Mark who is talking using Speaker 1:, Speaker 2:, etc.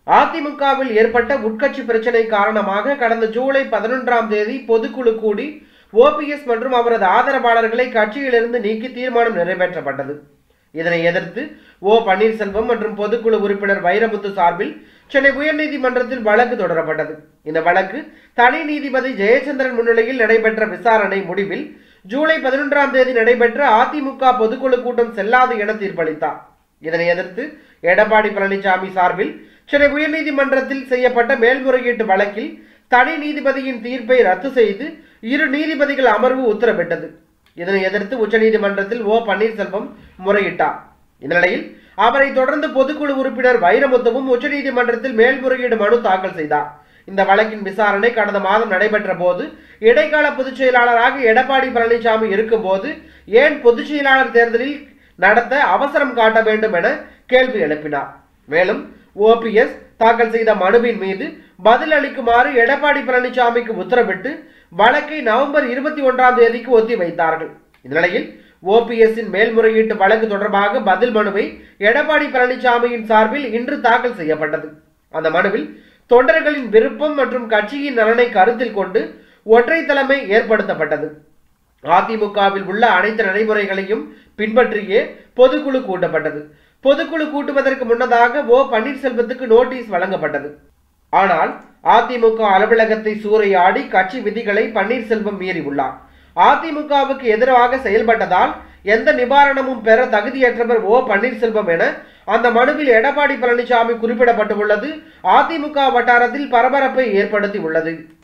Speaker 1: அதிமுகவில் ஏற்பட்ட உட்கட்சி பிரச்சனை காரணமாக கடந்த ஜூலை பதினொன்றாம் தேதி பொதுக்குழு கூடி ஓபிஎஸ் மற்றும் அவரது ஆதரவாளர்களை கட்சியிலிருந்து நீக்கி தீர்மானம் நிறைவேற்றப்பட்டது இதனை எதிர்த்து ஓ பன்னீர்செல்வம் மற்றும் பொதுக்குழு உறுப்பினர் வைரமுத்து சார்பில் சென்னை உயர்நீதிமன்றத்தில் வழக்கு தொடரப்பட்டது இந்த வழக்கு தனி நீதிபதி ஜெயச்சந்திரன் முன்னிலையில் நடைபெற்ற விசாரணை முடிவில் ஜூலை பதினொன்றாம் தேதி நடைபெற்ற அதிமுக பொதுக்குழு கூட்டம் செல்லாது என தீர்ப்பளித்தார் இதனை எதிர்த்து எடப்பாடி பழனிசாமி சார்பில் சென்னை உயர்நீதிமன்றத்தில் செய்யப்பட்ட மேல்முறையீட்டு வழக்கில் தனி நீதிபதியின் தீர்ப்பை ரத்து செய்து இரு நீதிபதிகள் அமர்வு உத்தரவிட்டது இதனை எதிர்த்து உச்சநீதிமன்றத்தில் ஓ பன்னீர்செல்வம் முறையிட்டார் இந்நிலையில் அவரை தொடர்ந்து பொதுக்குழு உறுப்பினர் வைரமுத்துவும் உச்சநீதிமன்றத்தில் மேல்முறையீடு மனு தாக்கல் செய்தார் இந்த வழக்கின் விசாரணை கடந்த மாதம் நடைபெற்ற போது இடைக்கால பொதுச் செயலாளராக எடப்பாடி பழனிசாமி இருக்கும்போது ஏன் பொதுச் செயலாளர் தேர்தலில் நடத்த அவசரம் காட்ட வேண்டும் என கேள்வி எழுப்பினார் மேலும் ஓபிஎஸ் தாக்கல் செய்த மனுவின் மீது பதில் அளிக்குமாறு எடப்பாடி பழனிசாமிக்கு உத்தரவிட்டு வழக்கை நவம்பர் இருபத்தி ஒன்றாம் தேதிக்கு ஒத்தி வைத்தார்கள் இந்நிலையில் ஓபிஎஸ்ஸின் மேல்முறையீட்டு வழக்கு தொடர்பாக பதில் மனுவை எடப்பாடி பழனிசாமியின் சார்பில் இன்று தாக்கல் செய்யப்பட்டது அந்த மனுவில் தொண்டர்களின் விருப்பம் மற்றும் கட்சியின் நலனை கருத்தில் கொண்டு ஒற்றை தலைமை ஏற்படுத்தப்பட்டது அதிமுகவில் உள்ள அனைத்து நடைமுறைகளையும் பின்பற்றியே பொதுக்குழு கூட்டப்பட்டது பொதுக்குழு கூட்டுவதற்கு முன்னதாக ஓ பன்னீர்செல்வத்துக்கு நோட்டீஸ் வழங்கப்பட்டது ஆனால் அதிமுக அலுவலகத்தை சூறையாடி கட்சி விதிகளை பன்னீர்செல்வம் மீறியுள்ளார் அதிமுகவுக்கு எதிராக செயல்பட்டதால் எந்த நிவாரணமும் பெற தகுதியற்றவர் ஓ பன்னீர்செல்வம் என அந்த மனுவில் எடப்பாடி பழனிசாமி குறிப்பிடப்பட்டுள்ளது அதிமுக வட்டாரத்தில் பரபரப்பை ஏற்படுத்தி உள்ளது